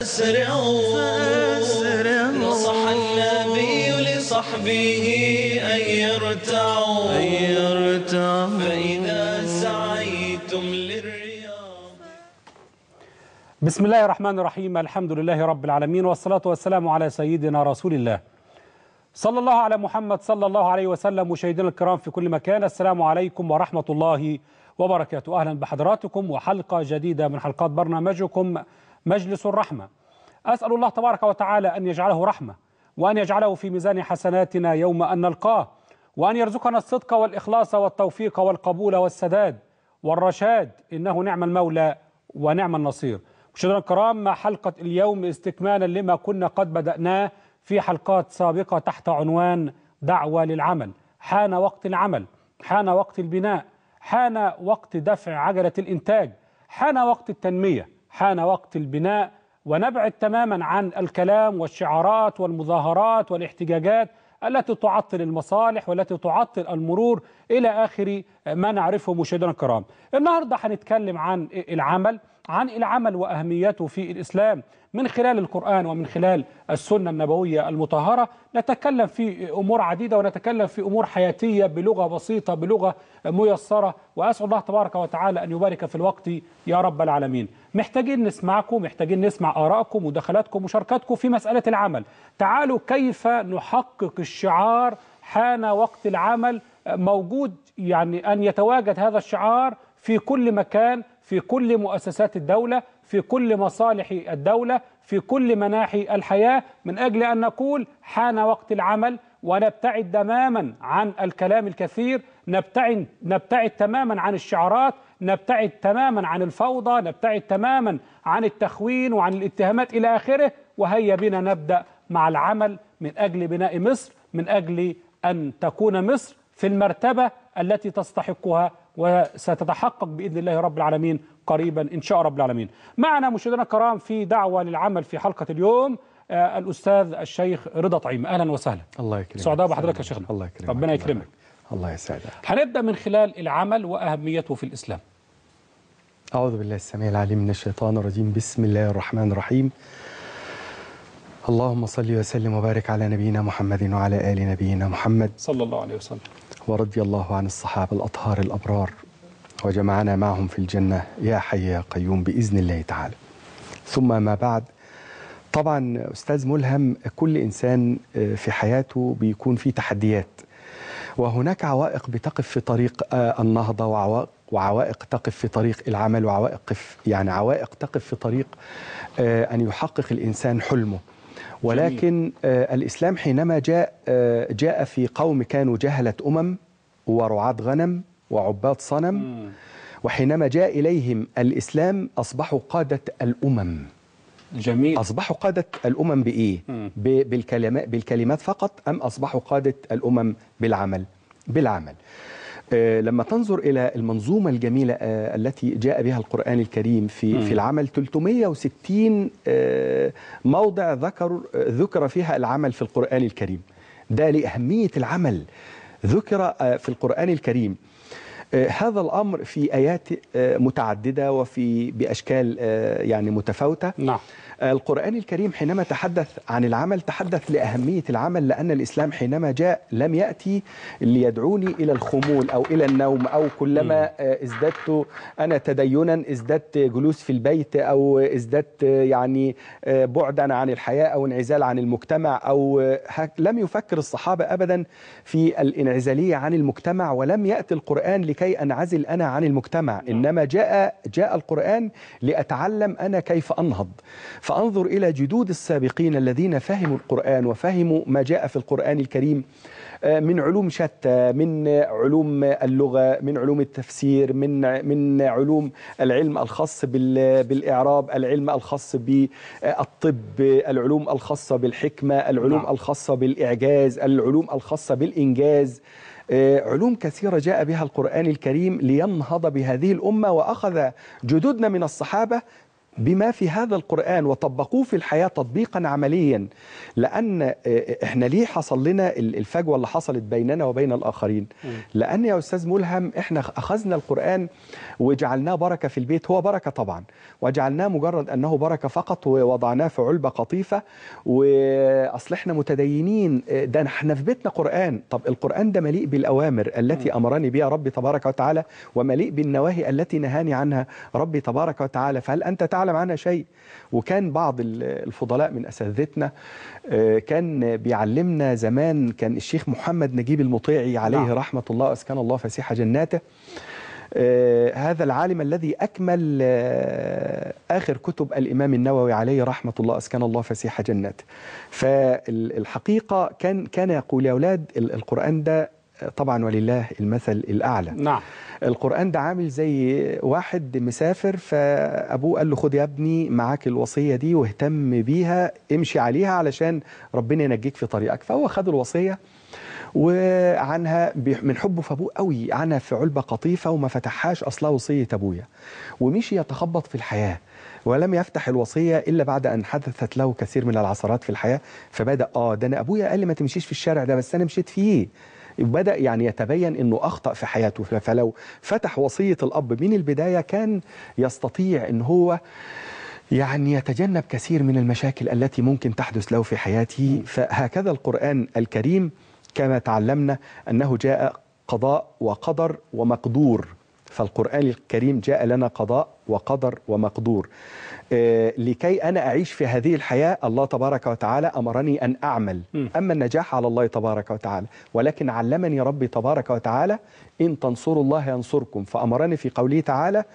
فأسرعوا نصح النبي لصحبه أن يرتعوا فإذا سعيتم للرياض بسم الله الرحمن الرحيم الحمد لله رب العالمين والصلاة والسلام على سيدنا رسول الله صلى الله على محمد صلى الله عليه وسلم مشاهدينا الكرام في كل مكان السلام عليكم ورحمة الله وبركاته أهلا بحضراتكم وحلقة جديدة من حلقات برنامجكم مجلس الرحمة أسأل الله تبارك وتعالى أن يجعله رحمة وأن يجعله في ميزان حسناتنا يوم أن نلقاه وأن يرزقنا الصدق والإخلاص والتوفيق والقبول والسداد والرشاد إنه نعم المولى ونعم النصير مشاهدينا الكرام مع حلقة اليوم استكمالا لما كنا قد بدأناه في حلقات سابقة تحت عنوان دعوة للعمل حان وقت العمل حان وقت البناء حان وقت دفع عجلة الإنتاج حان وقت التنمية حان وقت البناء ونبعد تماما عن الكلام والشعارات والمظاهرات والاحتجاجات التي تعطل المصالح والتي تعطل المرور إلى آخر ما نعرفه مشاهدينا الكرام النهاردة هنتكلم عن العمل عن العمل وأهميته في الإسلام من خلال القرآن ومن خلال السنة النبوية المطهرة نتكلم في أمور عديدة ونتكلم في أمور حياتية بلغة بسيطة بلغة ميسرة وأسأل الله تبارك وتعالى أن يبارك في الوقت يا رب العالمين محتاجين نسمعكم محتاجين نسمع آرائكم مداخلاتكم مشاركاتكم في مسألة العمل تعالوا كيف نحقق الشعار حان وقت العمل موجود يعني أن يتواجد هذا الشعار في كل مكان في كل مؤسسات الدولة في كل مصالح الدولة في كل مناحي الحياة من أجل أن نقول حان وقت العمل ونبتعد تماما عن الكلام الكثير نبتعد, نبتعد تماما عن الشعارات نبتعد تماما عن الفوضى نبتعد تماما عن التخوين وعن الاتهامات إلى آخره وهيا بنا نبدأ مع العمل من أجل بناء مصر من أجل أن تكون مصر في المرتبة التي تستحقها وستتحقق بإذن الله رب العالمين قريبا إن شاء رب العالمين معنا مشاهدينا الكرام في دعوة للعمل في حلقة اليوم آه الأستاذ الشيخ رضا طعيم أهلا وسهلا الله يكرمك سعداء بحضرتك يا شيخنا الله يكرمك ربنا يكرمك الله يسعدك هنبدأ من خلال العمل وأهميته في الإسلام أعوذ بالله السميع العليم من الشيطان الرجيم بسم الله الرحمن الرحيم اللهم صل وسلم وبارك على نبينا محمد وعلى آل نبينا محمد صلى الله عليه وسلم ورضي الله عن الصحابة الأطهار الأبرار وجمعنا معهم في الجنة يا حي يا قيوم بإذن الله تعالى ثم ما بعد طبعا أستاذ ملهم كل إنسان في حياته بيكون فيه تحديات وهناك عوائق بتقف في طريق النهضة وعوائق وعوائق تقف في طريق العمل وعوائق يعني عوائق تقف في طريق أن يحقق الإنسان حلمه ولكن آه الإسلام حينما جاء آه جاء في قوم كانوا جهلة أمم ورعاة غنم وعباد صنم مم. وحينما جاء إليهم الإسلام أصبحوا قادة الأمم جميل أصبحوا قادة الأمم بإيه؟ مم. ب- بالكلمات, بالكلمات فقط أم أصبحوا قادة الأمم بالعمل؟ بالعمل آه، لما تنظر إلى المنظومة الجميلة آه، التي جاء بها القرآن الكريم في مم. في العمل 360 آه، موضع ذكر آه، ذكر فيها العمل في القرآن الكريم ده لأهمية العمل ذكر آه، في القرآن الكريم آه، هذا الأمر في آيات آه، متعددة وفي بأشكال آه، يعني متفاوتة نعم القرآن الكريم حينما تحدث عن العمل تحدث لأهمية العمل لأن الإسلام حينما جاء لم يأتي ليدعوني إلى الخمول أو إلى النوم أو كلما آه، ازددت أنا تدينا ازددت جلوس في البيت أو ازددت آه، يعني آه، بعدا عن الحياة أو انعزال عن المجتمع أو آه، هك- لم يفكر الصحابة أبدا في الانعزالية عن المجتمع ولم يأتي القرآن لكي أنعزل أنا عن المجتمع إنما جاء جاء القرآن لأتعلم أنا كيف أنهض فأنظر إلى جدود السابقين الذين فهموا القرآن وفهموا ما جاء في القرآن الكريم آه، من علوم شتى من علوم اللغة من علوم التفسير من من علوم العلم الخاص بال- بالإعراب العلم الخاص بالطب العلوم الخاصة بالحكمة العلوم نعم. الخاصة بالإعجاز العلوم الخاصة بالإنجاز آه، علوم كثيرة جاء بها القرآن الكريم لينهض بهذه الأمة وأخذ جدودنا من الصحابة بما في هذا القرآن وطبقوه في الحياة تطبيقا عمليا لأن آه، إحنا ليه حصل لنا ال- الفجوة اللي حصلت بيننا وبين الآخرين لأن يا أستاذ ملهم إحنا أخذنا القرآن وجعلناه بركة في البيت هو بركة طبعا وجعلناه مجرد أنه بركة فقط ووضعناه في علبة قطيفة وأصل إحنا متدينين آه، ده إحنا في بيتنا قرآن طب القرآن ده مليء بالأوامر التي أمرني بها ربي تبارك وتعالى ومليء بالنواهي التي نهاني عنها ربي تبارك وتعالى فهل أنت تعلم عنها شيء وكان بعض ال- الفضلاء من أساتذتنا آه، كان بيعلمنا زمان كان الشيخ محمد نجيب المطيعي عليه نعم. رحمة الله أسكن الله فسيح جناته آه، هذا العالم الذي أكمل آه، آخر كتب الإمام النووي عليه رحمة الله أسكن الله فسيح جناته فالحقيقة كان كان يقول يا أولاد ال- القرآن ده آه، طبعا ولله المثل الأعلى نعم القرآن ده عامل زي واحد مسافر فأبوه قال له خد يا ابني معاك الوصية دي واهتم بيها امشي عليها علشان ربنا ينجيك في طريقك فهو خد الوصية وعنها بي- من حبه في ابوه قوي عنها في علبة قطيفة وما فتحهاش أصلها وصية أبويا ومشي يتخبط في الحياة ولم يفتح الوصية إلا بعد أن حدثت له كثير من العثرات في الحياة فبدأ آه ده أنا أبويا قال لي ما تمشيش في الشارع ده بس أنا مشيت فيه بدأ يعني يتبين أنه أخطأ في حياته فلو فتح وصية الأب من البداية كان يستطيع أن هو يعني يتجنب كثير من المشاكل التي ممكن تحدث له في حياته فهكذا القرآن الكريم كما تعلمنا أنه جاء قضاء وقدر ومقدور فالقرآن الكريم جاء لنا قضاء وقدر ومقدور آه، لكي أنا أعيش في هذه الحياة الله تبارك وتعالى أمرني أن أعمل م. أما النجاح على الله تبارك وتعالى ولكن علمني ربي تبارك وتعالى إن تنصروا الله ينصركم فأمرني في قوله تعالى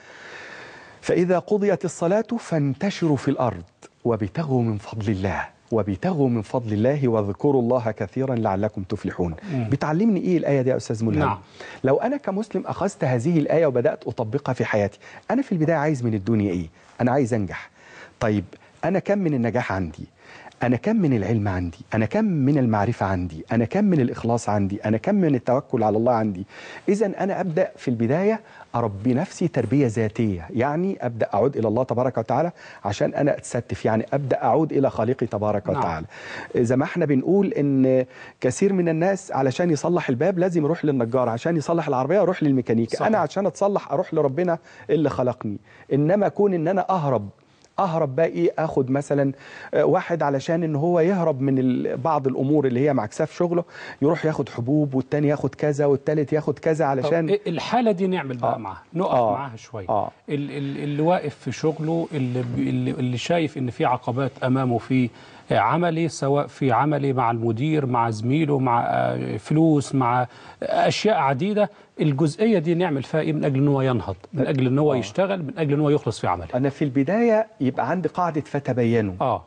فإذا قضيت الصلاة فانتشروا في الأرض وابتغوا من فضل الله وابتغوا من فضل الله واذكروا الله كثيرا لعلكم تفلحون بتعلمني إيه الآية دي يا أستاذ ملهم نعم. لو أنا كمسلم أخذت هذه الآية وبدأت أطبقها في حياتي أنا في البداية عايز من الدنيا إيه أنا عايز أنجح طيب أنا كم من النجاح عندي أنا كم من العلم عندي أنا كم من المعرفة عندي أنا كم من الإخلاص عندي أنا كم من التوكل على الله عندي إذا أنا أبدأ في البداية أربي نفسي تربية ذاتية يعني أبدأ أعود إلى الله تبارك وتعالى عشان أنا أتستف يعني أبدأ أعود إلى خالقي تبارك نعم. وتعالى زي ما احنا بنقول إن كثير من الناس علشان يصلح الباب لازم يروح للنجار عشان يصلح العربية يروح للميكانيكي صحيح. أنا عشان أتصلح أروح لربنا اللي خلقني إنما كون إن أنا أهرب اهرب بقى ايه اخد مثلا آه، واحد علشان ان هو يهرب من ال- بعض الامور اللي هي معكساه في شغله يروح ياخد حبوب والتاني ياخد كذا والتالت ياخد كذا طب علشان إيه الحالة دي نعمل بقى آه. معاها نقف آه. معاها شوية آه. ال- ال- اللي واقف في شغله اللي, بي- اللي, اللي شايف ان في عقبات امامه في عملي سواء في عملي مع المدير مع زميله مع آه، فلوس مع اشياء عديده الجزئيه دي نعمل فيها ايه من اجل ان هو ينهض من اجل ان هو آه. يشتغل من اجل ان هو يخلص في عمله انا في البدايه يبقى عندي قاعده فتبينوا اه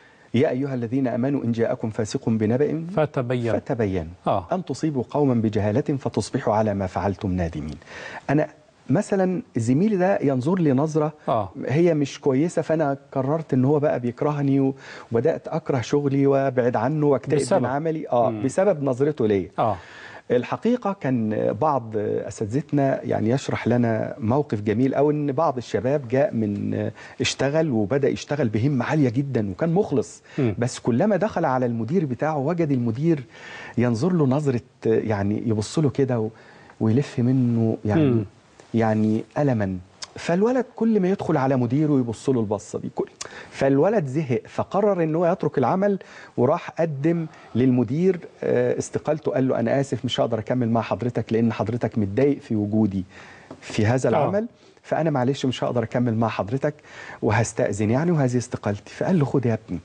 يا ايها الذين امنوا ان جاءكم فاسق بنبأ فتبين فتبينوا آه. أن تصيبوا قوما بجهالة فتصبحوا على ما فعلتم نادمين أنا مثلا زميلي ده ينظر لي نظرة آه. هي مش كويسة فأنا قررت إن هو بقى بيكرهني و- وبدأت أكره شغلي وأبعد عنه واكتئب بسبب. من عملي آه مم. بسبب نظرته ليا اه الحقيقة كان بعض أساتذتنا يعني يشرح لنا موقف جميل أو إن بعض الشباب جاء من اشتغل وبدأ يشتغل بهمة عالية جدا وكان مخلص مم. بس كلما دخل على المدير بتاعه وجد المدير ينظر له نظرة يعني يبص له كده و- ويلف منه يعني مم. يعني ألما فالولد كل ما يدخل على مديره يبص له البصه دي كل فالولد زهق فقرر ان هو يترك العمل وراح قدم للمدير آه، استقالته قال له انا اسف مش هقدر اكمل مع حضرتك لان حضرتك متضايق في وجودي في هذا آه. العمل فانا معلش مش هقدر اكمل مع حضرتك وهستاذن يعني وهذه استقالتي فقال له خد يا ابني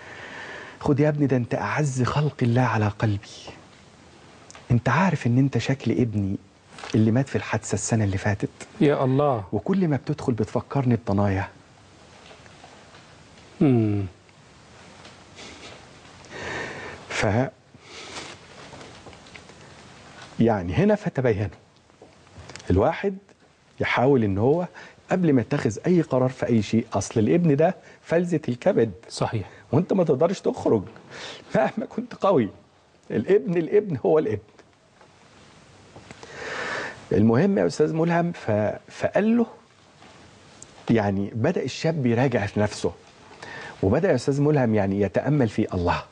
خد يا ابني ده انت اعز خلق الله على قلبي انت عارف ان انت شكل ابني اللي مات في الحادثه السنه اللي فاتت يا الله وكل ما بتدخل بتفكرني بطنايا مم. ف يعني هنا فتبينوا الواحد يحاول ان هو قبل ما يتخذ اي قرار في اي شيء اصل الابن ده فلذة الكبد صحيح وانت ما تقدرش تخرج مهما كنت قوي الابن الابن هو الابن المهم يا استاذ ملهم ف... فقال له يعني بدا الشاب يراجع في نفسه وبدا يا استاذ ملهم يعني يتامل في الله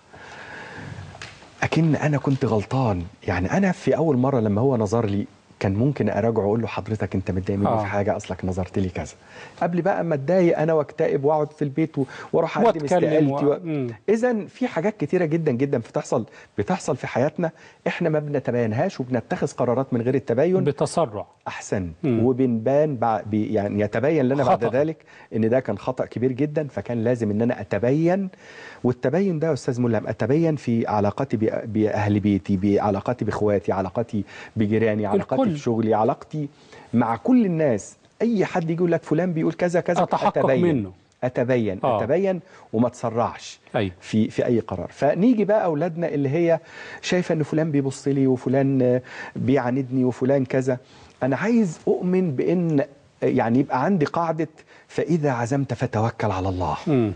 اكن انا كنت غلطان يعني انا في اول مره لما هو نظر لي كان ممكن اراجعه واقول له حضرتك انت متضايق مني آه. في حاجه اصلك نظرت لي كذا قبل بقى اما اتضايق انا واكتئب واقعد في البيت و- واروح اقدم وأتكلم استقالتي و- و... مم. اذا في حاجات كتيره جدا جدا بتحصل بتحصل في حياتنا احنا ما بنتباينهاش وبنتخذ قرارات من غير التباين بتسرع احسن مم. وبنبان بع- بي يعني يتبين لنا بعد خطأ. ذلك ان ده كان خطا كبير جدا فكان لازم ان انا اتبين والتبين ده يا استاذ ملهم اتبين في علاقاتي بأ- باهل بيتي بعلاقاتي باخواتي علاقاتي بجيراني علاقاتي الكل. في شغلي علاقتي مع كل الناس اي حد يجي يقول لك فلان بيقول كذا كذا أتحقق أتبين. منه. اتبين آه. اتبين وما تسرعش أيوة. في في اي قرار فنيجي بقى اولادنا اللي هي شايفه ان فلان بيبص لي وفلان آه، بيعاندني وفلان كذا انا عايز اؤمن بان يعني يبقى عندي قاعده فاذا عزمت فتوكل على الله مم.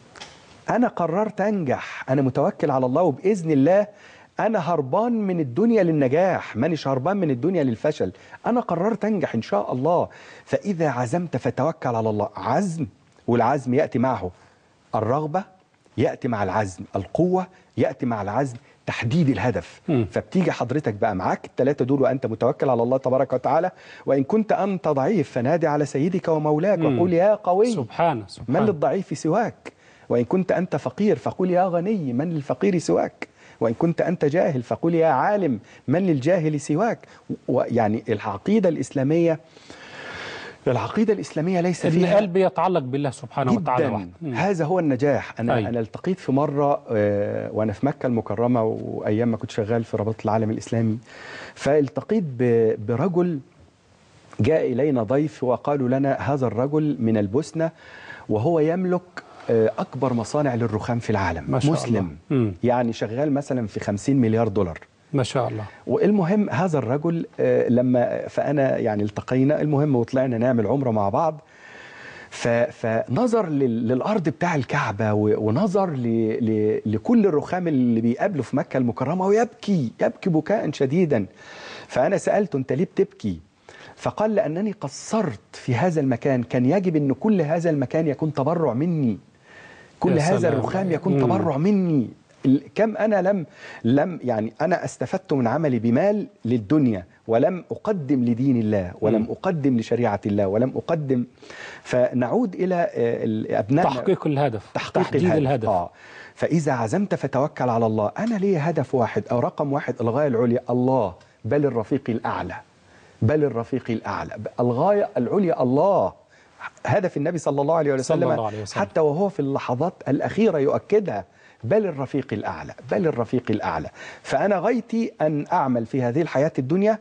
انا قررت انجح انا متوكل على الله وباذن الله انا هربان من الدنيا للنجاح مانيش هربان من الدنيا للفشل انا قررت انجح ان شاء الله فاذا عزمت فتوكل على الله عزم والعزم ياتي معه الرغبه ياتي مع العزم القوه ياتي مع العزم تحديد الهدف مم. فبتيجي حضرتك بقى معاك الثلاثه دول وانت متوكل على الله تبارك وتعالى وان كنت انت ضعيف فنادي على سيدك ومولاك مم. وقول يا قوي سبحانه من سبحانه للضعيف سواك وإن كنت أنت فقير فقل يا غني من للفقير سواك وإن كنت أنت جاهل فقل يا عالم من للجاهل سواك ويعني العقيدة الإسلامية العقيدة الإسلامية ليس ان فيها قلبي يتعلق بالله سبحانه وتعالى جدا وحده مم. هذا هو النجاح انا أيوة. انا التقيت في مره آه، وانا في مكه المكرمه وايام ما كنت شغال في رابطه العالم الاسلامي فالتقيت ب- برجل جاء الينا ضيف وقالوا لنا هذا الرجل من البوسنه وهو يملك آه، اكبر مصانع للرخام في العالم ما شاء مسلم الله. مم. يعني شغال مثلا في 50 مليار دولار ما شاء الله والمهم هذا الرجل آه، لما فانا يعني التقينا المهم وطلعنا نعمل عمره مع بعض ف- فنظر لل- للارض بتاع الكعبه و- ونظر ل- ل- لكل الرخام اللي بيقابله في مكه المكرمه ويبكي يبكي بكاء شديدا فانا سالته انت ليه بتبكي فقال لانني قصرت في هذا المكان كان يجب ان كل هذا المكان يكون تبرع مني كل يا هذا سلام. الرخام يكون مم. تبرع مني ال- كم انا لم لم يعني انا استفدت من عملي بمال للدنيا ولم اقدم لدين الله ولم مم. اقدم لشريعه الله ولم اقدم فنعود الى آه، ال- ابنائنا تحقيق الهدف تحقيق تحديد الهدف, الهدف آه. فإذا عزمت فتوكل على الله أنا لي هدف واحد أو رقم واحد الغاية العليا الله بل الرفيق الأعلى بل الرفيق الأعلى الغاية العليا الله هدف النبي صلى الله عليه صلى وسلم, الله عليه وسلم. حتى وهو في اللحظات الأخيرة يؤكدها بل الرفيق الأعلى بل الرفيق الأعلى فأنا غايتي أن أعمل في هذه الحياة الدنيا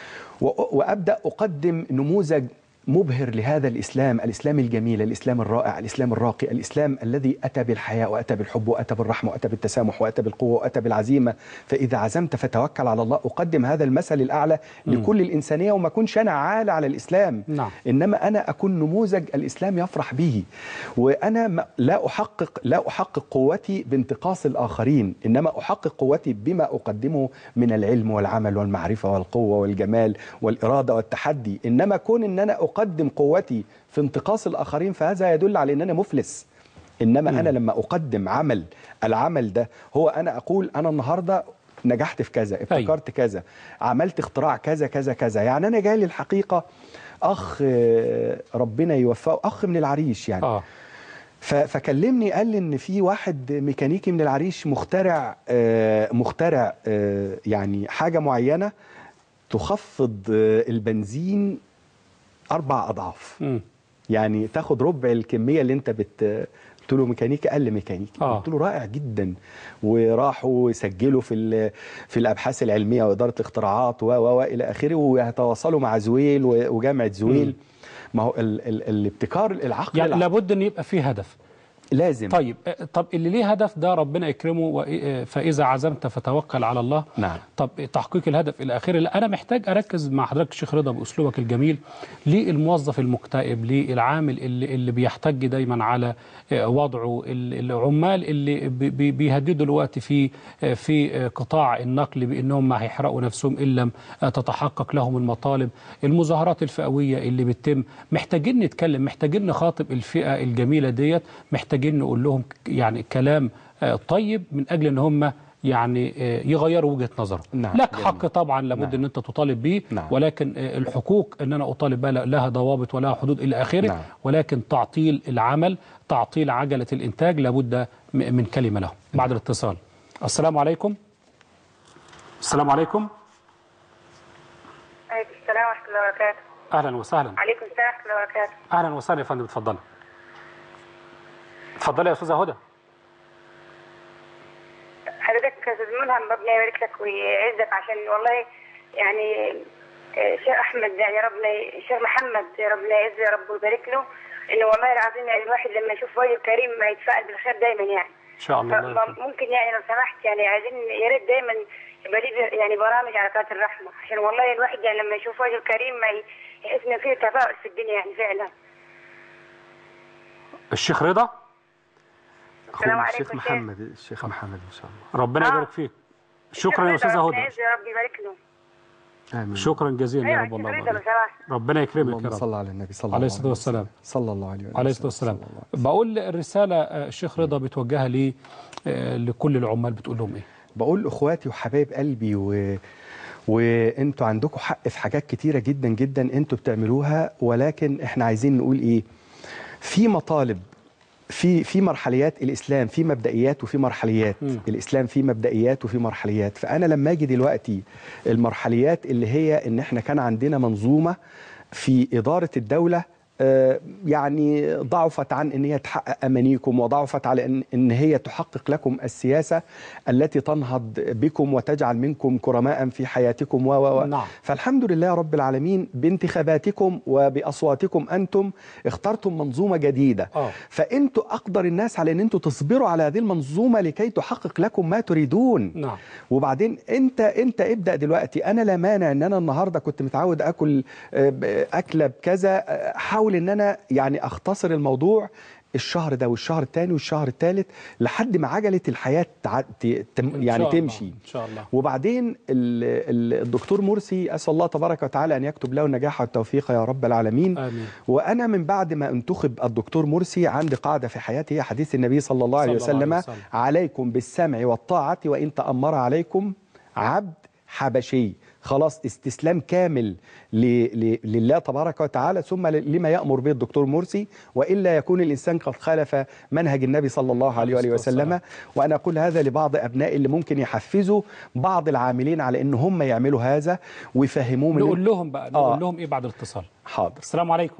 و- وابدا اقدم نموذج مبهر لهذا الاسلام، الاسلام الجميل، الاسلام الرائع، الاسلام الراقي، الاسلام الذي اتى بالحياء واتى بالحب واتى بالرحمه واتى بالتسامح واتى بالقوه واتى بالعزيمه، فاذا عزمت فتوكل على الله اقدم هذا المثل الاعلى لكل الانسانيه وما اكونش انا عالة على الاسلام، نعم. انما انا اكون نموذج الاسلام يفرح به وانا ما- لا احقق لا احقق قوتي بانتقاص الاخرين انما احقق قوتي بما اقدمه من العلم والعمل والمعرفه والقوه والجمال والاراده والتحدي انما كون ان انا اقدم قوتي في انتقاص الاخرين فهذا يدل على ان انا مفلس انما انا لما اقدم عمل العمل ده هو انا اقول انا النهارده نجحت في كذا ابتكرت كذا عملت اختراع كذا كذا كذا يعني انا جاي لي الحقيقه اخ آه، ربنا يوفقه اخ من العريش يعني اه ف- فكلمني قال لي ان في واحد ميكانيكي من العريش مخترع آه، مخترع آه، يعني حاجه معينه تخفض آه، البنزين اربع اضعاف مم. يعني تاخد ربع الكميه اللي انت بت قلت له ميكانيكي قال لي ميكانيكي آه. قلت له رائع جدا وراحوا سجلوا في ال- في الابحاث العلميه واداره الاختراعات و و و الى اخره وهيتواصلوا مع زويل و- وجامعه زويل ما هو ال ال الابتكار العقل يعني الع- لابد ان يبقى في هدف لازم طيب آه، طب اللي ليه هدف ده ربنا يكرمه و- آه، فاذا عزمت فتوكل على الله نعم. طب تحقيق الهدف الى اخره لا انا محتاج اركز مع حضرتك الشيخ رضا باسلوبك الجميل للموظف المكتئب للعامل اللي اللي بيحتج دايما على آه، وضعه ال- العمال اللي بي- بي- بيهددوا الوقت في آه، في آه، قطاع النقل بانهم ما هيحرقوا نفسهم ان لم آه، تتحقق لهم المطالب المظاهرات الفئويه اللي بتتم محتاجين نتكلم محتاجين نخاطب الفئه الجميله ديت محتاجين نقول لهم ك- يعني كلام آه، طيب من اجل ان هم يعني آه، يغيروا وجهه نظرهم نعم، لك جميل. حق طبعا لابد نعم. ان انت تطالب بيه نعم. ولكن آه، الحقوق ان انا اطالب بها لها ضوابط ولها حدود الى اخره نعم. ولكن تعطيل العمل تعطيل عجله الانتاج لابد م- من كلمه له بعد الاتصال السلام عليكم السلام عليكم عليكم السلام ورحمة الله وبركاته اهلا وسهلا عليكم السلام ورحمة الله وبركاته اهلا وسهلا يا فندم اتفضلي اتفضلي يا استاذه هدى حضرتك يا أستاذ ملهم ربنا يبارك لك ويعزك عشان والله يعني آه، الشيخ أحمد يعني ربنا الشيخ محمد ربنا يعزه يا رب ويبارك له إنه والله العظيم يعني الواحد لما يشوف وجه كريم ما يتفائل بالخير دايما يعني ان شاء الله الله يكرمك. فممكن يعني لو سمحت يعني عايزين يا ريت دايما يبقى ليه يعني برامج على قناة الرحمة عشان والله الواحد يعني لما يشوف وجه كريم ما ي- يحس إن فيه تفاؤل في الدنيا يعني فعلا الشيخ رضا السلام الشيخ عليكم شيخ. محمد الشيخ محمد ان شاء الله ربنا آه. يبارك فيك شكرا يا استاذه ربنا هدى يعزه يا رب يبارك له امين شكرا جزيلا يا ايوه رب الله الشيخ رضا لو يبارك سمحت ربنا يكرمك يا اللهم رب صل على النبي صلى الله عليه الصلاة والسلام. وسلم. صلى الله عليه وسلم عليه الصلاه والسلام صلى الله عليه وسلم. بقول الرساله آه، الشيخ رضا بتوجهها لي آه، لكل العمال بتقول لهم ايه بقول اخواتي وحبايب قلبي و... وانتوا عندكم حق في حاجات كتيره جدا جدا انتوا بتعملوها ولكن احنا عايزين نقول ايه في مطالب في في مرحليات الاسلام في مبدئيات وفي مرحليات مم. الاسلام في مبدئيات وفي مرحليات فانا لما اجي دلوقتي المرحليات اللي هي ان احنا كان عندنا منظومه في اداره الدوله آه، يعني ضعفت عن ان هي تحقق امانيكم وضعفت على ان ان هي تحقق لكم السياسه التي تنهض بكم وتجعل منكم كرماء في حياتكم و و و. نعم. فالحمد لله رب العالمين بانتخاباتكم وباصواتكم انتم اخترتم منظومه جديده آه. فانتوا اقدر الناس على ان انتوا تصبروا على هذه المنظومه لكي تحقق لكم ما تريدون نعم وبعدين انت انت ابدا دلوقتي انا لا مانع ان انا النهارده كنت متعود اكل آه، ب- اكله بكذا آه، حاول ان انا يعني اختصر الموضوع الشهر ده والشهر الثاني والشهر الثالث لحد ما عجله الحياه تع- ت- تم- إن يعني شاء الله. تمشي ان شاء الله وبعدين ال- ال- الدكتور مرسي اسال الله تبارك وتعالى ان يكتب له النجاح والتوفيق يا رب العالمين آمين. وانا من بعد ما انتخب الدكتور مرسي عندي قاعده في حياتي هي حديث النبي صلى الله عليه صلى الله عليه وسلم وسلم. عليكم بالسمع والطاعه وان تامر عليكم عبد حبشي خلاص استسلام كامل ل... ل... لله تبارك وتعالى ثم ل... لما يأمر به الدكتور مرسي وإلا يكون الإنسان قد خالف منهج النبي صلى الله عليه وآله وسلم وأنا أقول هذا لبعض أبنائي اللي ممكن يحفزوا بعض العاملين على أن هم يعملوا هذا ويفهموهم إن- نقول لهم بقى نقول آه. لهم ايه بعد الاتصال حاضر السلام عليكم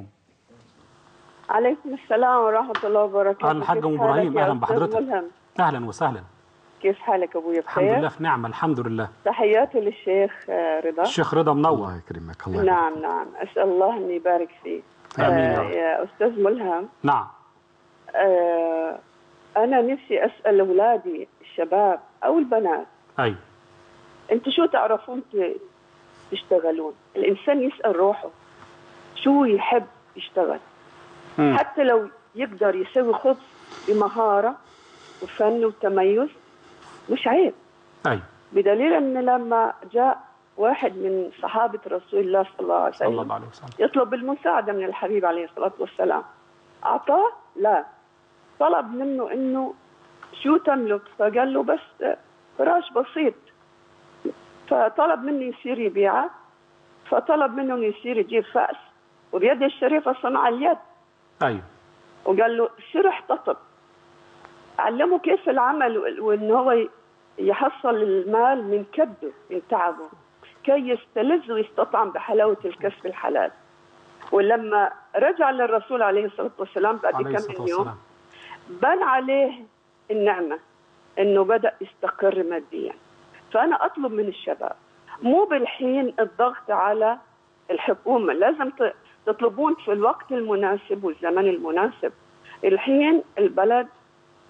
عليكم السلام ورحمة الله وبركاته اهلا الحاج كيف ام حالك ابراهيم يا اهلا أستاذ بحضرتك ملهم؟ اهلا وسهلا كيف حالك أبوي الحمد بخير؟ لله في نعمه الحمد لله تحياتي للشيخ آه، رضا الشيخ رضا منور الله يكرمك الله نعم نعم أسأل الله أن يبارك فيه آمين يا آه، رب. يا أستاذ ملهم نعم آه، أنا نفسي أسأل أولادي الشباب أو البنات ايوه أنتوا شو تعرفون ت- تشتغلون الإنسان يسأل روحه شو يحب يشتغل مم. حتى لو يقدر يسوي خبز بمهارة وفن وتميز مش عيب ايوه بدليل ان لما جاء واحد من صحابه رسول الله صلى الله عليه صلى وسلم الله عليه وسلم يطلب المساعده من الحبيب عليه الصلاه والسلام اعطاه لا طلب منه انه شو تملك فقال له بس فراش بسيط فطلب منه يصير يبيعه فطلب منه انه يصير يجيب فأس وبيده الشريفه صنع اليد ايوه وقال له سر احتطب علمه كيف العمل وال- وان هو ي- يحصل المال من كبده من تعبه كي يستلذ ويستطعم بحلاوه الكسب الحلال ولما رجع للرسول عليه الصلاه والسلام بعد عليه الصلاه كم من يوم والسلام بان عليه النعمه انه بدا يستقر ماديا فانا اطلب من الشباب مو بالحين الضغط على الحكومه لازم ت- تطلبون في الوقت المناسب والزمن المناسب الحين البلد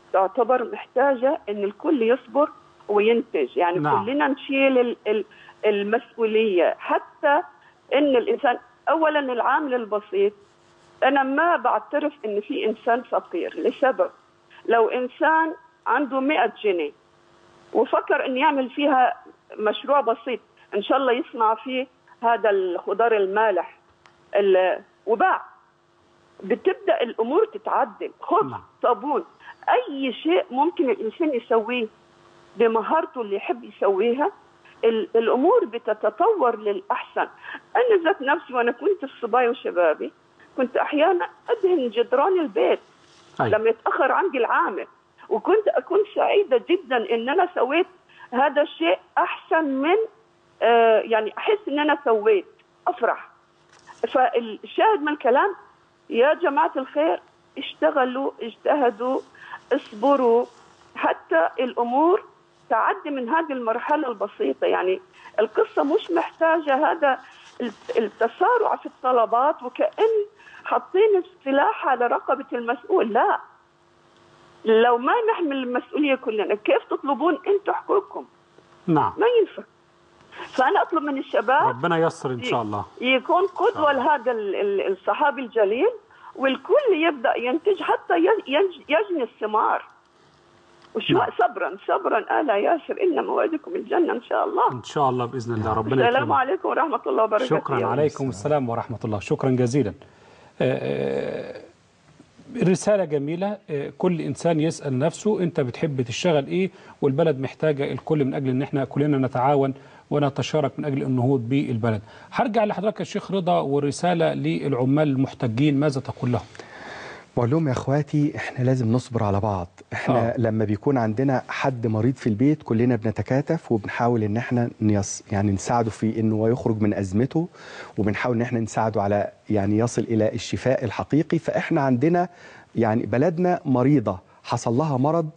تعتبر محتاجة إن الكل يصبر وينتج يعني نعم. نعم. كلنا نشيل ال- ال- المسؤولية حتى إن الإنسان أولا العامل البسيط أنا ما بعترف إن في إنسان فقير لسبب لو إنسان عنده 100 جنيه وفكر إن يعمل فيها مشروع بسيط إن شاء الله يصنع فيه هذا الخضار المالح ال- وباع بتبدا الامور تتعدل خبز نعم. صابون اي شيء ممكن الانسان يسويه بمهارته اللي يحب يسويها ال- الامور بتتطور للاحسن انا ذات نفسي وانا كنت في صبايا وشبابي كنت احيانا ادهن جدران البيت أي. لما يتاخر عندي العامل وكنت اكون سعيده جدا ان انا سويت هذا الشيء احسن من آه يعني احس ان انا سويت افرح فالشاهد من الكلام يا جماعه الخير اشتغلوا اجتهدوا اصبروا حتى الامور تعدي من هذه المرحله البسيطه يعني القصه مش محتاجه هذا التسارع في الطلبات وكأن حاطين السلاح على رقبه المسؤول لا لو ما نحمل المسؤوليه كلنا كيف تطلبون انتم حقوقكم نعم ما ينفع فانا اطلب من الشباب ربنا ييسر ان شاء الله يكون قدوة لهذا ال- ال- الصحابي الجليل والكل يبدأ ينتج حتى ي- ينج- يجني الثمار وشو نعم. صبرا صبرا آل ياسر إن موعدكم الجنة إن شاء الله ان شاء الله باذن الله ربنا السلام يكرمك عليكم ورحمة الله وبركاته يا شكرا ولد. عليكم السلام ورحمة الله شكرا جزيلا آه، آه، رسالة جميلة آه، كل إنسان يسأل نفسه أنت بتحب تشتغل إيه والبلد محتاجة الكل من أجل أن احنا كلنا نتعاون ونتشارك من أجل النهوض بالبلد هرجع لحضرتك يا شيخ رضا والرسالة للعمال المحتجين ماذا تقول لهم بقول لهم يا اخواتي احنا لازم نصبر على بعض احنا آه. آه. لما بيكون عندنا حد مريض في البيت كلنا بنتكاتف وبنحاول ان احنا نيص يعني نساعده في انه هو يخرج من ازمته وبنحاول ان احنا نساعده على يعني يصل الى الشفاء الحقيقي فاحنا عندنا يعني بلدنا مريضة حصل لها مرض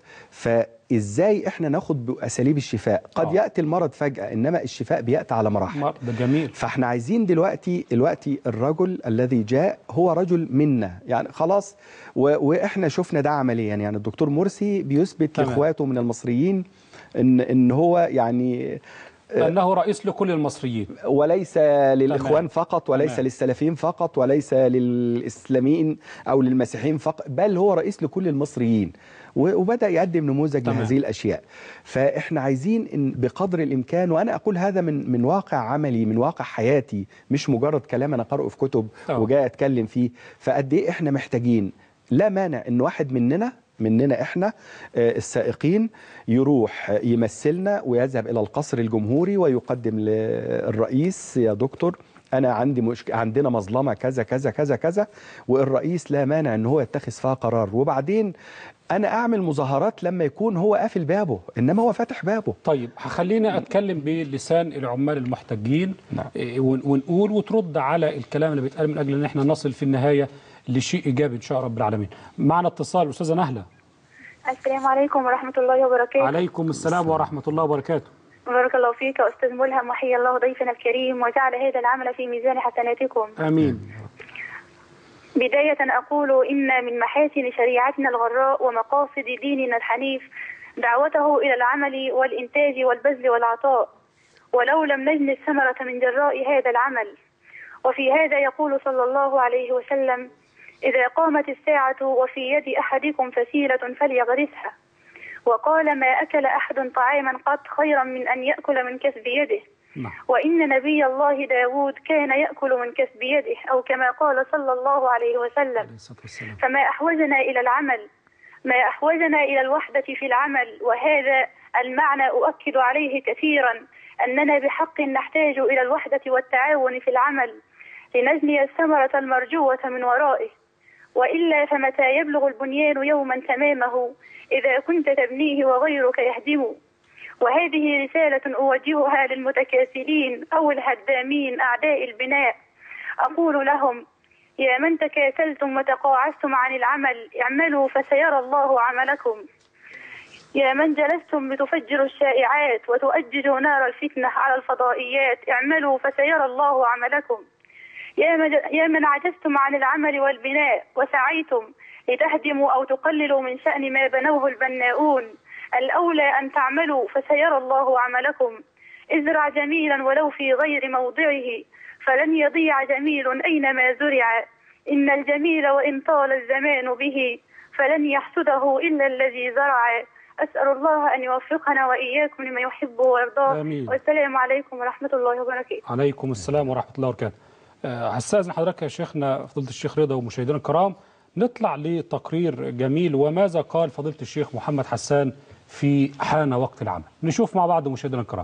فازاي احنا ناخد باساليب الشفاء قد آه. ياتي المرض فجأة انما الشفاء بياتي على مراحل ده جميل فاحنا عايزين دلوقتي دلوقتي الرجل الذي جاء هو رجل منا يعني خلاص و... واحنا شفنا ده عمليا يعني الدكتور مرسي بيثبت تمام. لاخواته من المصريين ان ان هو يعني أنه رئيس لكل المصريين وليس للاخوان تمام. فقط وليس تمام. للسلفيين فقط وليس للاسلاميين او للمسيحيين فقط بل هو رئيس لكل المصريين و- وبدا يقدم نموذج تمام. لهذه الاشياء فاحنا عايزين إن بقدر الامكان وانا اقول هذا من من واقع عملي من واقع حياتي مش مجرد كلام انا قارئه في كتب طبعا. وجاي اتكلم فيه فقد ايه احنا محتاجين لا مانع ان واحد مننا مننا احنا آه، السائقين يروح آه، يمثلنا ويذهب الى القصر الجمهوري ويقدم للرئيس يا دكتور انا عندي مشك... عندنا مظلمه كذا كذا كذا كذا والرئيس لا مانع ان هو يتخذ فيها قرار وبعدين انا اعمل مظاهرات لما يكون هو قافل بابه انما هو فاتح بابه طيب خلينا اتكلم بلسان العمال المحتجين نعم. إيه، ون- ونقول وترد على الكلام اللي بيتقال من اجل ان احنا نصل في النهايه لشيء ايجابي ان شاء رب العالمين. معنا اتصال استاذه نهله. السلام عليكم ورحمة الله وبركاته عليكم السلام ورحمه الله وبركاته. بارك الله فيك يا أستاذ ملهم وحيا الله ضيفنا الكريم وجعل هذا العمل في ميزان حسناتكم امين. بداية أقول إن من محاسن شريعتنا الغراء ومقاصد ديننا الحنيف دعوته إلى العمل والإنتاج والبذل والعطاء ولو لم نجن الثمرة من جراء هذا العمل وفي هذا يقول صلى الله عليه وسلم إذا قامت الساعة وفي يد أحدكم فسيلة فليغرسها وقال ما أكل أحد طعاما قط خيرا من أن يأكل من كسب يده نعم. وإن نبي الله داود كان يأكل من كسب يده أو كما قال صلى الله عليه وسلم عليه الصلاه والسلام. فما أحوجنا إلى العمل ما أحوجنا إلى الوحدة في العمل وهذا المعنى أؤكد عليه كثيرا أننا بحق نحتاج إلى الوحدة والتعاون في العمل لنجني الثمرة المرجوة من ورائه وإلا فمتى يبلغ البنيان يوما تمامه إذا كنت تبنيه وغيرك يهدمه وهذه رسالة أوجهها للمتكاسلين أو الهدامين أعداء البناء أقول لهم يا من تكاسلتم وتقاعستم عن العمل اعملوا فسيرى الله عملكم يا من جلستم لتفجروا الشائعات وتؤججوا نار الفتنة على الفضائيات اعملوا فسيرى الله عملكم يا من- يا من عجزتم عن العمل والبناء وسعيتم لتهدموا أو تقللوا من شأن ما بنوه البناؤون الأولى أن تعملوا فسيرى الله عملكم ازرع جميلا ولو في غير موضعه فلن يضيع جميل أينما زرع إن الجميل وإن طال الزمان به فلن يحسده إلا الذي زرع أسأل الله أن يوفقنا وإياكم لما يحب ويرضاه آمين. والسلام عليكم ورحمة الله وبركاته عليكم السلام ورحمة الله وبركاته آه، هستأذن حضرتك يا شيخنا فضيلة الشيخ رضا ومشاهدينا الكرام نطلع لتقرير جميل وماذا قال فضيلة الشيخ محمد حسان في حان وقت العمل نشوف مع بعض مشاهدينا الكرام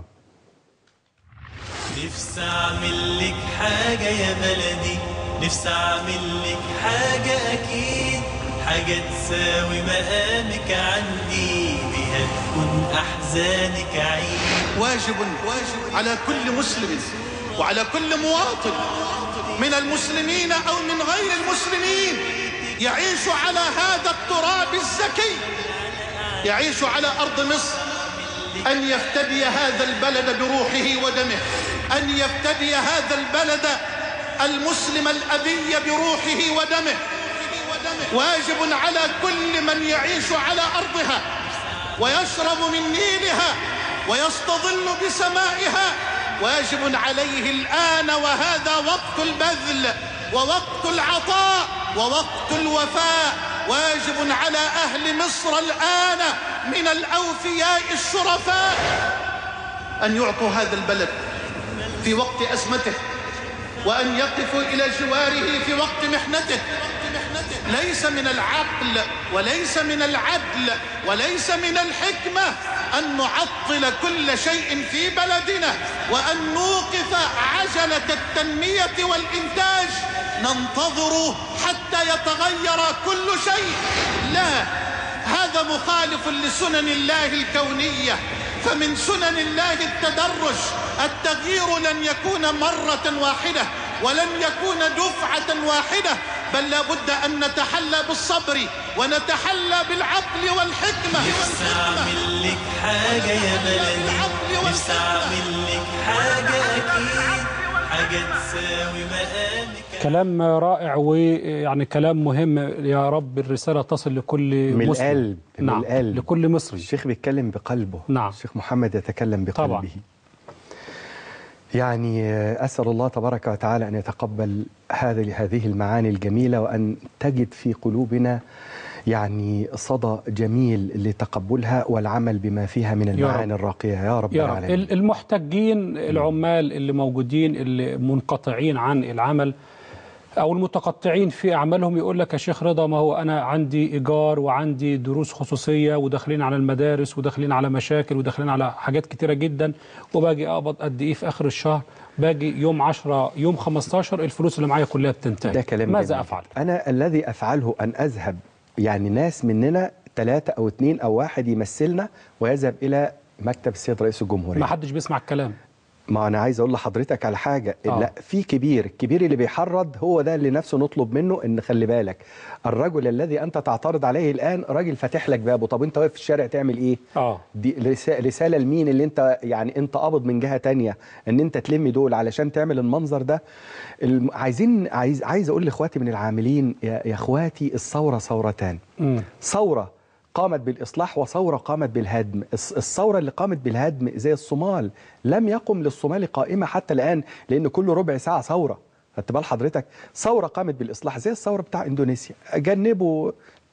نفسي اعمل لك حاجة يا بلدي نفسي اعمل لك حاجة اكيد حاجة تساوي مقامك عندي بها تكون احزانك عيد واجب على كل مسلم وعلى كل مواطن من المسلمين أو من غير المسلمين يعيش على هذا التراب الزكي يعيش على أرض مصر أن يفتدي هذا البلد بروحه ودمه أن يفتدي هذا البلد المسلم الأبي بروحه ودمه واجب على كل من يعيش على أرضها ويشرب من نيلها ويستظل بسمائها واجب عليه الآن وهذا وقت البذل ووقت العطاء ووقت الوفاء واجب على أهل مصر الآن من الأوفياء الشرفاء أن يعطوا هذا البلد في وقت أزمته وأن يقفوا إلى جواره في وقت محنته ليس من العقل وليس من العدل وليس من الحكمة أن نعطل كل شيء في بلدنا وأن نوقف عجلة التنمية والإنتاج ننتظر حتى يتغير كل شيء لا هذا مخالف لسنن الله الكونية فمن سنن الله التدرج التغيير لن يكون مرة واحدة ولن يكون دفعة واحدة بل لابد أن نتحلى بالصبر ونتحلى بالعقل والحكمة نفسي اعمل لك حاجة يا بلدي نفسي اعمل لك حاجة اكيد حاجة تساوي مقامك كلام رائع ويعني كلام مهم يا رب الرسالة تصل لكل من مسلم القلب من نعم القلب لكل مصري الشيخ بيتكلم بقلبه نعم. الشيخ محمد يتكلم بقلبه طبعا. يعني أسأل الله تبارك وتعالى أن يتقبل هذه هذه المعاني الجميلة وأن تجد في قلوبنا يعني صدى جميل لتقبلها والعمل بما فيها من المعاني الراقية يا رب يا رب العالمين ال- المحتجين العمال اللي موجودين اللي منقطعين عن العمل او المتقطعين في اعمالهم يقول لك يا شيخ رضا ما هو انا عندي ايجار وعندي دروس خصوصيه وداخلين على المدارس وداخلين على مشاكل وداخلين على حاجات كتيره جدا وباجي اقبض قد ايه في اخر الشهر باجي يوم 10 يوم 15 الفلوس اللي معايا كلها بتنتهي ده كلام ماذا جميل. افعل أنا الذي أفعله أن أذهب يعني ناس مننا ثلاثة أو اثنين أو واحد يمثلنا ويذهب إلى مكتب السيد رئيس الجمهورية ما حدش بيسمع الكلام ما انا عايز اقول لحضرتك على حاجه آه. لا في كبير الكبير اللي بيحرض هو ده اللي نفسه نطلب منه ان خلي بالك الرجل الذي انت تعترض عليه الان راجل فاتح لك بابه طب انت واقف في الشارع تعمل ايه اه دي رسا- رساله لمين اللي انت يعني انت قابض من جهه تانية ان انت تلم دول علشان تعمل المنظر ده الم- عايزين عايز عايز اقول لاخواتي من العاملين يا, يا اخواتي الثوره ثورتان مم. ثورة قامت بالإصلاح وثورة قامت بالهدم الث- الثورة اللي قامت بالهدم زي الصومال لم يقم للصومال قائمة حتى الآن لأن كل ربع ساعة ثورة خدت بال حضرتك ثورة قامت بالإصلاح زي الثورة بتاع إندونيسيا جنبوا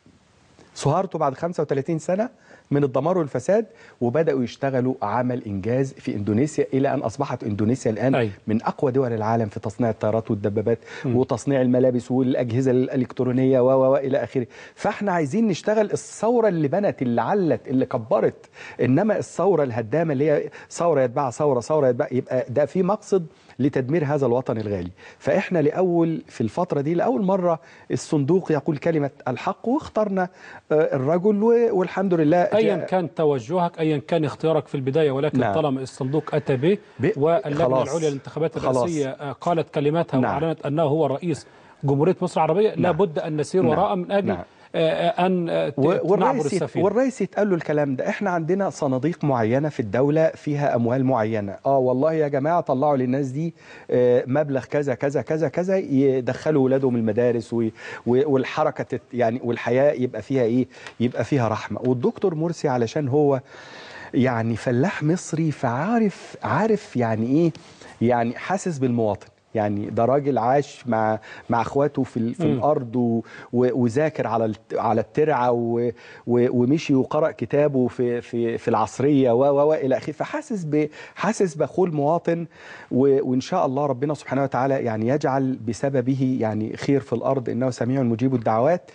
سهارته بعد 35 سنة من الدمار والفساد وبدأوا يشتغلوا عمل إنجاز في إندونيسيا إلى أن أصبحت إندونيسيا الآن أي. من أقوى دول العالم في تصنيع الطيارات والدبابات وتصنيع الملابس والأجهزة الإلكترونية و و و إلى آخره فإحنا عايزين نشتغل الثورة اللي بنت اللي علت اللي كبرت إنما الثورة الهدامة اللي هي ثورة يتبعها ثورة ثورة يتبع يبقى ده في مقصد لتدمير هذا الوطن الغالي فإحنا لأول في الفترة دي لأول مرة الصندوق يقول كلمة الحق واخترنا آه، الرجل و- والحمد لله ايا جاء- كان توجهك ايا كان اختيارك في البدايه ولكن نعم. طالما الصندوق اتى به ب- واللجنه خلاص. العليا للانتخابات خلاص. الرئاسيه آه، قالت كلماتها نعم. واعلنت انه هو رئيس جمهوريه مصر العربيه لابد ان نسير نعم. وراء من اجل نعم. آه، ان آه، ت- و- نعبر والرئيس يت- السفينه والرئيس يتقال له الكلام ده احنا عندنا صناديق معينه في الدوله فيها اموال معينه اه والله يا جماعه طلعوا للناس دي آه، مبلغ كذا كذا كذا كذا يدخلوا ولادهم المدارس و- و- والحركه تت يعني والحياه يبقى فيها ايه يبقى فيها رحمه والدكتور مرسي علشان هو يعني فلاح مصري فعارف عارف يعني ايه يعني حاسس بالمواطن يعني ده راجل عاش مع مع اخواته في ال- في مم. الارض و- و- وذاكر على الت- على الترعه و- و- ومشي وقرأ كتابه في في في العصريه و و و الى اخره فحاسس ب حاسس باخوه المواطن و- وان شاء الله ربنا سبحانه وتعالى يعني يجعل بسببه يعني خير في الارض انه سميع مجيب الدعوات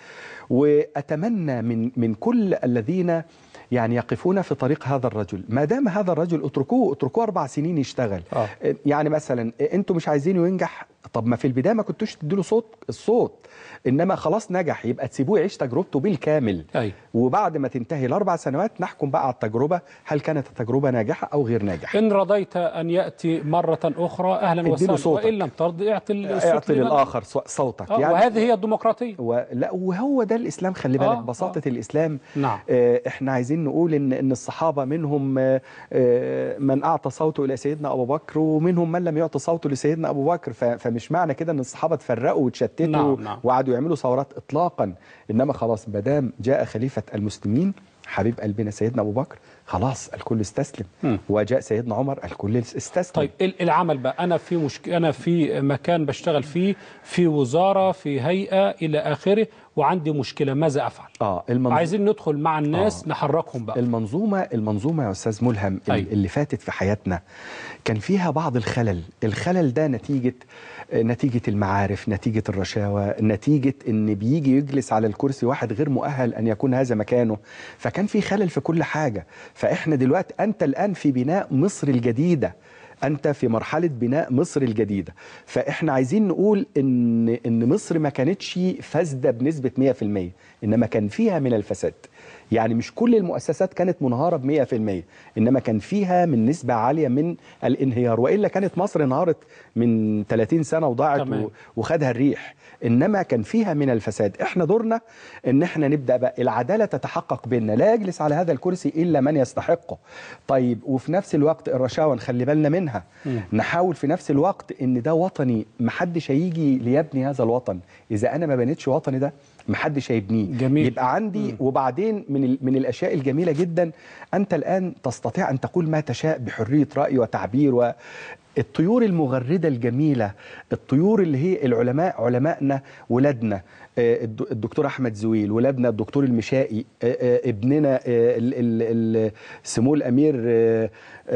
واتمنى من من كل الذين يعني يقفون في طريق هذا الرجل ما دام هذا الرجل اتركوه اتركوه اربع سنين يشتغل آه. يعني مثلا انتوا مش عايزينه ينجح طب ما في البدايه ما كنتوش تديله صوت الصوت انما خلاص نجح يبقى تسيبوه يعيش تجربته بالكامل أي. وبعد ما تنتهي الاربع سنوات نحكم بقى على التجربه هل كانت التجربه ناجحه او غير ناجحه ان رضيت ان ياتي مره اخرى اهلا اديله وسهلا صوتك. وان لم ترضي اعطي الصوت اعطي لمن- للاخر صو- صوتك آه، وهذه هي الديمقراطيه ولا وهو ده الاسلام خلي بالك آه، بساطه آه. الاسلام نعم. آه، احنا عايزين نقول ان ان الصحابه منهم آه، آه، من اعطى صوته الى سيدنا ابو بكر ومنهم من لم يعطي صوته لسيدنا ابو بكر ف- فمش معنى كده ان الصحابه اتفرقوا واتشتتوا نعم، نعم. وقعدوا يعملوا ثورات اطلاقا انما خلاص ما دام جاء خليفه المسلمين حبيب قلبنا سيدنا ابو بكر خلاص الكل استسلم مم. وجاء سيدنا عمر الكل استسلم طيب ال- العمل بقى انا في مشك... انا في مكان بشتغل فيه في وزاره في هيئه الى اخره وعندي مشكله ماذا افعل اه المنظومه عايزين ندخل مع الناس آه. نحركهم بقى المنظومة المنظومة يا أستاذ ملهم ال- أيوة. اللي فاتت في حياتنا كان فيها بعض الخلل الخلل ده نتيجة نتيجة المعارف نتيجة الرشاوى نتيجة ان بيجي يجلس على الكرسي واحد غير مؤهل ان يكون هذا مكانه فكان في خلل في كل حاجة فاحنا دلوقتي انت الان في بناء مصر الجديدة انت في مرحله بناء مصر الجديده فاحنا عايزين نقول ان ان مصر ما كانتش فاسده بنسبه 100% انما كان فيها من الفساد يعني مش كل المؤسسات كانت منهاره ب 100% انما كان فيها من نسبه عاليه من الانهيار والا كانت مصر انهارت من 30 سنه وضاعت تمام. و- وخدها الريح انما كان فيها من الفساد احنا دورنا ان احنا نبدا بقى العداله تتحقق بيننا لا يجلس على هذا الكرسي الا من يستحقه طيب وفي نفس الوقت الرشاوى نخلي بالنا منها نحاول في نفس الوقت ان ده وطني محدش هيجي ليبني هذا الوطن اذا انا ما بنيتش وطني ده محدش هيبنيه جميل. يبقى عندي وبعدين من ال- من الاشياء الجميله جدا انت الان تستطيع ان تقول ما تشاء بحريه راي وتعبير و الطيور المغردة الجميلة الطيور اللي هي العلماء علمائنا ولادنا آه، الد- الدكتور أحمد زويل ولادنا الدكتور المشائي آه، آه، ابننا آه، ال- ال- ال- سمو الأمير آه،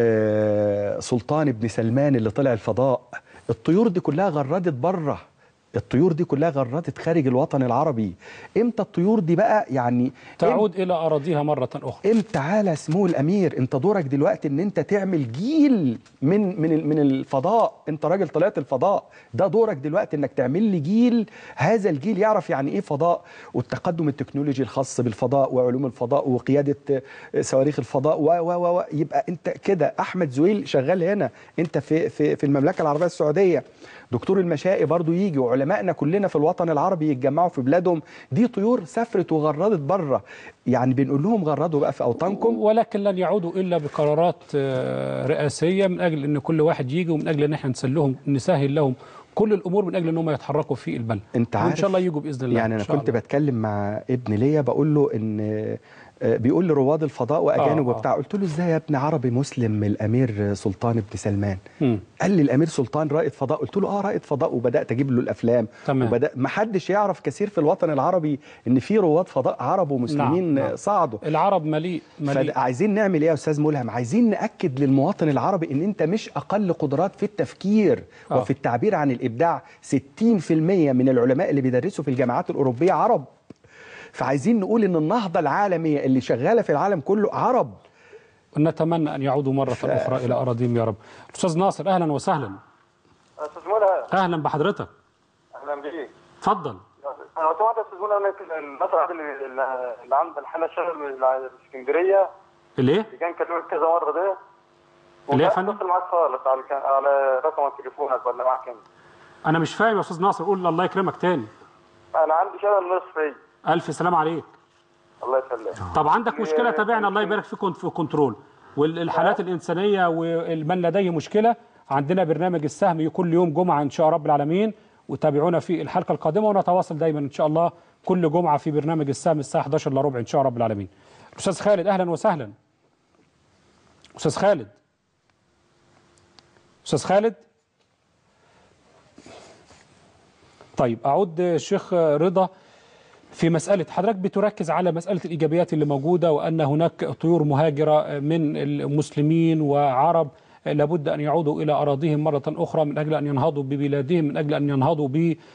آه، سلطان بن سلمان اللي طلع الفضاء الطيور دي كلها غردت بره الطيور دي كلها غردت خارج الوطن العربي امتى الطيور دي بقى يعني تعود الى اراضيها مره اخرى انت تعالى سمو الامير انت دورك دلوقتي ان انت تعمل جيل من من ال- من الفضاء انت راجل طلعت الفضاء ده دورك دلوقتي انك تعمل لي جيل هذا الجيل يعرف يعني ايه فضاء والتقدم التكنولوجي الخاص بالفضاء وعلوم الفضاء وقياده آه، صواريخ الفضاء و و و يبقى انت كده احمد زويل شغال هنا انت في في في المملكه العربيه السعوديه دكتور المشائي برضو يجي وعلمائنا كلنا في الوطن العربي يتجمعوا في بلادهم دي طيور سافرت وغردت بره يعني بنقول لهم غردوا بقى في اوطانكم ولكن لن يعودوا الا بقرارات آه، رئاسيه من اجل ان كل واحد يجي ومن اجل ان احنا نسلهم نسهل لهم كل الامور من اجل ان هم يتحركوا في البلد انت وان عارف شاء الله يجوا باذن الله يعني إن انا شاء كنت الله. بتكلم مع ابن ليا بقول له ان آه، بيقول لي رواد الفضاء واجانب آه، آه. وبتاع قلت له ازاي يا ابن عربي مسلم الامير سلطان بن سلمان مم. قال لي الامير سلطان رائد فضاء قلت له اه رائد فضاء وبدات اجيب له الافلام تمام. وبدا ما حدش يعرف كثير في الوطن العربي ان في رواد فضاء عرب ومسلمين نعم، نعم. صعدوا العرب مليء مليء فعايزين نعمل ايه يا استاذ ملهم عايزين ناكد للمواطن العربي ان انت مش اقل قدرات في التفكير آه. وفي التعبير عن الابداع 60% من العلماء اللي بيدرسوا في الجامعات الاوروبيه عرب فعايزين نقول ان النهضه العالميه اللي شغاله في العالم كله عرب نتمنى ان يعودوا مره اخرى الى اراضيهم يا رب استاذ ناصر اهلا وسهلا استاذ منى اهلا بحضرتك اهلا بيك اتفضل انا سمعت استاذ منى انك المسرح اللي, اللي عند الحنا الشغل من الاسكندريه ليه اللي كان كلمك كذا مره ده اللي يا ومش فندم؟ اتصل معاك خالص على على رقم تليفونك ولا معاك انت انا مش فاهم يا استاذ ناصر قول الله يكرمك تاني انا عندي شلل نصفي الف سلام عليك الله يسلمك طب عندك مشكله تابعنا الله يبارك فيكم في كنترول والحالات الانسانيه ومن لديه مشكله عندنا برنامج السهم كل يوم جمعه ان شاء رب العالمين وتابعونا في الحلقه القادمه ونتواصل دايما ان شاء الله كل جمعه في برنامج السهم الساعه 11 الا ربع ان شاء رب العالمين استاذ خالد اهلا وسهلا استاذ خالد استاذ خالد طيب اعود الشيخ رضا في مسألة حضرتك بتركز على مسألة الإيجابيات اللي موجودة وأن هناك طيور مهاجرة من المسلمين وعرب لابد أن يعودوا إلى أراضيهم مرة أخرى من أجل أن ينهضوا ببلادهم من أجل أن ينهضوا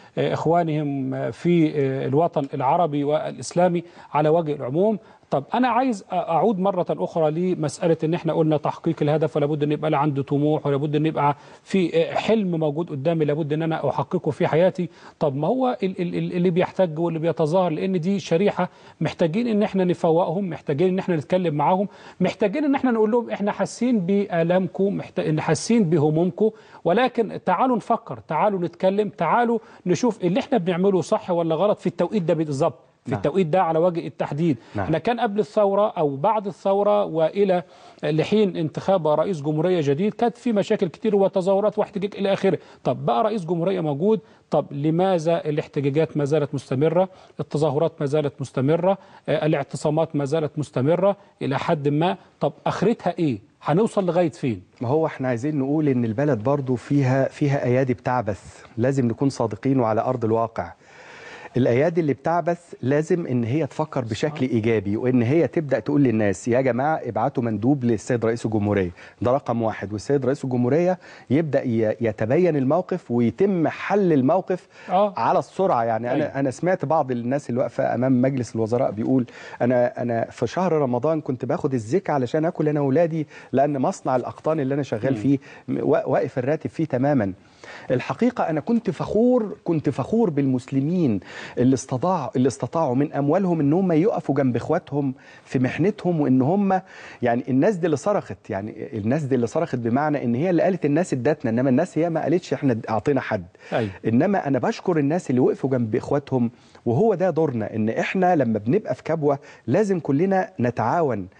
بإخوانهم في الوطن العربي والإسلامي على وجه العموم طب أنا عايز أعود مرة أخرى لمسألة إن إحنا قلنا تحقيق الهدف ولابد أن يبقى عندي طموح ولابد أن يبقى في حلم موجود قدامي لابد أن أنا أحققه في حياتي طب ما هو اللي بيحتاج واللي بيتظاهر لأن دي شريحة محتاجين إن إحنا نفوقهم محتاجين إن إحنا نتكلم معاهم محتاجين إن إحنا نقول لهم إحنا حاسين بآلامكم محتاج حاسين بهمومكم ولكن تعالوا نفكر تعالوا نتكلم تعالوا نشوف اللي إحنا بنعمله صح ولا غلط في التوقيت ده بالظبط في نعم. التوقيت ده على وجه التحديد نعم. احنا كان قبل الثورة أو بعد الثورة وإلى لحين انتخاب رئيس جمهورية جديد كانت في مشاكل كتير وتظاهرات واحتجاج إلى آخره طب بقى رئيس جمهورية موجود طب لماذا الاحتجاجات ما زالت مستمرة التظاهرات ما زالت مستمرة آه، الاعتصامات ما زالت مستمرة إلى حد ما طب آخرتها إيه هنوصل لغاية فين ما هو احنا عايزين نقول ان البلد برضو فيها فيها ايادي بتعبث لازم نكون صادقين وعلى ارض الواقع الايادي اللي بتعبث لازم ان هي تفكر بشكل ايجابي وان هي تبدا تقول للناس يا جماعه ابعتوا مندوب للسيد رئيس الجمهوريه ده رقم واحد والسيد رئيس الجمهوريه يبدا ي- يتبين الموقف ويتم حل الموقف آه. على السرعه يعني أيوة. انا انا سمعت بعض الناس اللي واقفه امام مجلس الوزراء بيقول انا انا في شهر رمضان كنت باخد الزكاه علشان اكل انا واولادي لان مصنع الاقطان اللي انا شغال فيه م- وا- واقف الراتب فيه تماما الحقيقه انا كنت فخور كنت فخور بالمسلمين اللي استطاعوا اللي استطاعوا من اموالهم ان هم يقفوا جنب اخواتهم في محنتهم وان هم يعني الناس دي اللي صرخت يعني الناس دي اللي صرخت بمعنى ان هي اللي قالت الناس ادتنا انما الناس هي ما قالتش احنا اعطينا حد أيوة. انما انا بشكر الناس اللي وقفوا جنب اخواتهم وهو ده دورنا ان احنا لما بنبقى في كبوه لازم كلنا نتعاون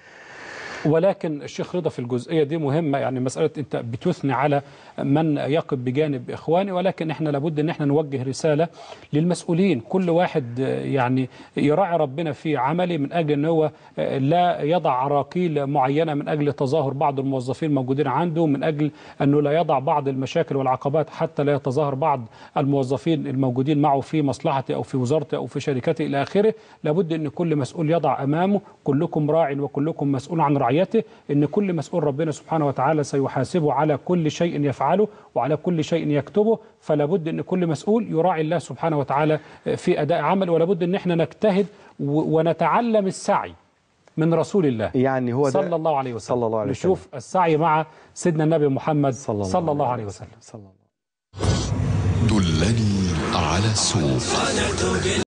ولكن الشيخ رضا في الجزئيه دي مهمه يعني مساله انت بتثني على من يقف بجانب اخواني ولكن احنا لابد ان احنا نوجه رساله للمسؤولين كل واحد آه، يعني يراعي ربنا في عمله من اجل ان هو آه، لا يضع عراقيل معينه من اجل تظاهر بعض الموظفين الموجودين عنده من اجل انه لا يضع بعض المشاكل والعقبات حتى لا يتظاهر بعض الموظفين الموجودين معه في مصلحته او في وزارته او في شركته الى اخره لابد ان كل مسؤول يضع امامه كلكم راع وكلكم مسؤول عن رعيته ان كل مسؤول ربنا سبحانه وتعالى سيحاسبه على كل شيء يفعله وعلى كل شيء يكتبه فلا بد ان كل مسؤول يراعي الله سبحانه وتعالى في اداء عمل ولا بد ان احنا نجتهد و- ونتعلم السعي من رسول الله يعني هو ده صلى الله عليه وسلم صلى الله عليه وسلم. نشوف السعي مع سيدنا النبي محمد صلى الله, صلى الله عليه وسلم صلى الله دلني على السوق